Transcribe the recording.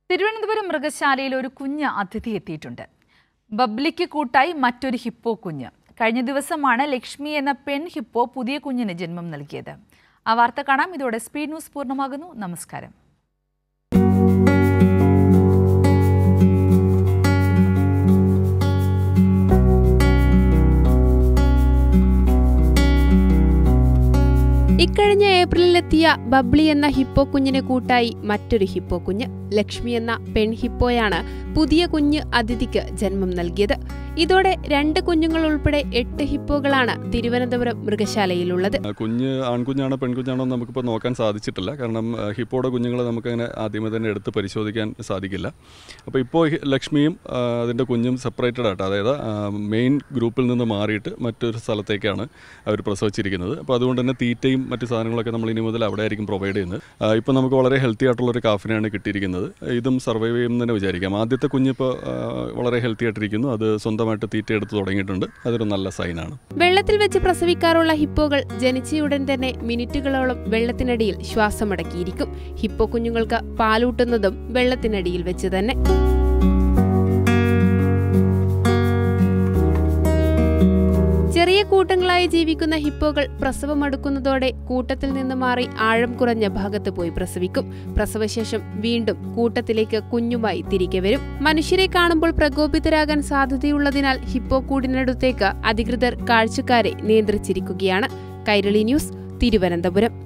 തിരുവനന്തപുരം മൃഗശാലയിൽ ഒരു കുഞ്ഞ് അതിഥി എത്തിയിട്ടുണ്ട് ബബ്ലിക്ക് കൂട്ടായി മറ്റൊരു ഹിപ്പോ കുഞ്ഞ് കഴിഞ്ഞ ദിവസമാണ് ലക്ഷ്മി എന്ന പെൺ ഹിപ്പോ പുതിയ കുഞ്ഞിന് ജന്മം നൽകിയത് ആ വാർത്ത കാണാം ഇതോടെ സ്പീഡ് ന്യൂസ് പൂർണ്ണമാകുന്നു നമസ്കാരം ഇക്കഴിഞ്ഞ ഏപ്രിലിലെത്തിയ ബബ്ലി എന്ന ഹിപ്പോ കുഞ്ഞിന് കൂട്ടായി മറ്റൊരു ഹിപ്പോ കുഞ്ഞ് ലക്ഷ്മി എന്ന പെൺ ഹിപ്പോയാണ് പുതിയ കുഞ്ഞ് അതിഥിക്ക് ജന്മം നൽകിയത് ഇതോടെ രണ്ട് കുഞ്ഞുങ്ങൾ ഉൾപ്പെടെ എട്ട് ഹിപ്പോകളാണ് തിരുവനന്തപുരം മൃഗശാലയിലുള്ളത് ആ, കുഞ്ഞ് ആൺകുഞ്ഞാണോ പെൺകുഞ്ഞാണോ എന്ന് നമുക്കിപ്പോൾ നോക്കാൻ സാധിച്ചിട്ടില്ല കാരണം ആ, ഹിപ്പോയുടെ കുഞ്ഞുങ്ങളെ നമുക്കങ്ങനെ ആദ്യമേ തന്നെ എടുത്ത് പരിശോധിക്കാൻ സാധിക്കില്ല അപ്പോൾ ഇപ്പോൾ ഹി- ലക്ഷ്മിയും ആ, അതിൻ്റെ കുഞ്ഞും സെപ്പറേറ്റഡ് ആയിട്ട് അതായത് മെയിൻ ഗ്രൂപ്പിൽ നിന്ന് മാറിയിട്ട് മറ്റൊരു സ്ഥലത്തേക്കാണ് അവർ പ്രസവിച്ചിരിക്കുന്നത് അപ്പോൾ അതുകൊണ്ട് തന്നെ തീറ്റയും മറ്റു സാധനങ്ങളൊക്കെ നമ്മൾ ഇനി മുതൽ അവിടെ ആയിരിക്കും പ്രൊവൈഡ് ചെയ്യുന്നത് ആ, ഇപ്പോൾ നമുക്ക് വളരെ ഹെൽത്തി ആയിട്ടുള്ളൊരു കാഫിനെയാണ് കിട്ടിയിരിക്കുന്നത് ഇതും സർവൈവ് ചെയ്യും എന്ന് തന്നെ വിചാരിക്കാം ആദ്യത്തെ കുഞ്ഞിപ്പോൾ വളരെ ഹെൽത്തി ആയിട്ടിരിക്കുന്നു അത് സ്വന്തമായിട്ട് തീറ്റ എടുത്ത് തുടങ്ങിയിട്ടുണ്ട് അതൊരു നല്ല സൈനാണ് വെള്ളത്തിൽ വെച്ച് പ്രസവിക്കാറുള്ള ഹിപ്പോകൾ ജനിച്ചയുടൻ തന്നെ മിനിറ്റുകളോളം വെള്ളത്തിനടിയിൽ ശ്വാസമടക്കിയിരിക്കും ഹിപ്പോ കുഞ്ഞുങ്ങൾക്ക് പാലൂട്ടുന്നതും വെള്ളത്തിനടിയിൽ വെച്ച് തന്നെ ചെറിയ കൂട്ടങ്ങളായി ജീവിക്കുന്ന ഹിപ്പോകൾ പ്രസവമടുക്കുന്നതോടെ കൂട്ടത്തിൽ നിന്ന് മാറി ആഴം കുറഞ്ഞ ഭാഗത്ത് പോയി പ്രസവിക്കും പ്രസവശേഷം വീണ്ടും കൂട്ടത്തിലേക്ക് കുഞ്ഞുമായി തിരികെ വരും മനുഷ്യരെ കാണുമ്പോൾ പ്രകോപിതരാകാൻ സാധ്യതയുള്ളതിനാൽ ഹിപ്പോ കൂടിനടുത്തേക്ക് അധികൃതർ കാഴ്ചക്കാരെ നിയന്ത്രിച്ചിരിക്കുകയാണ് കൈരളി ന്യൂസ് തിരുവനന്തപുരം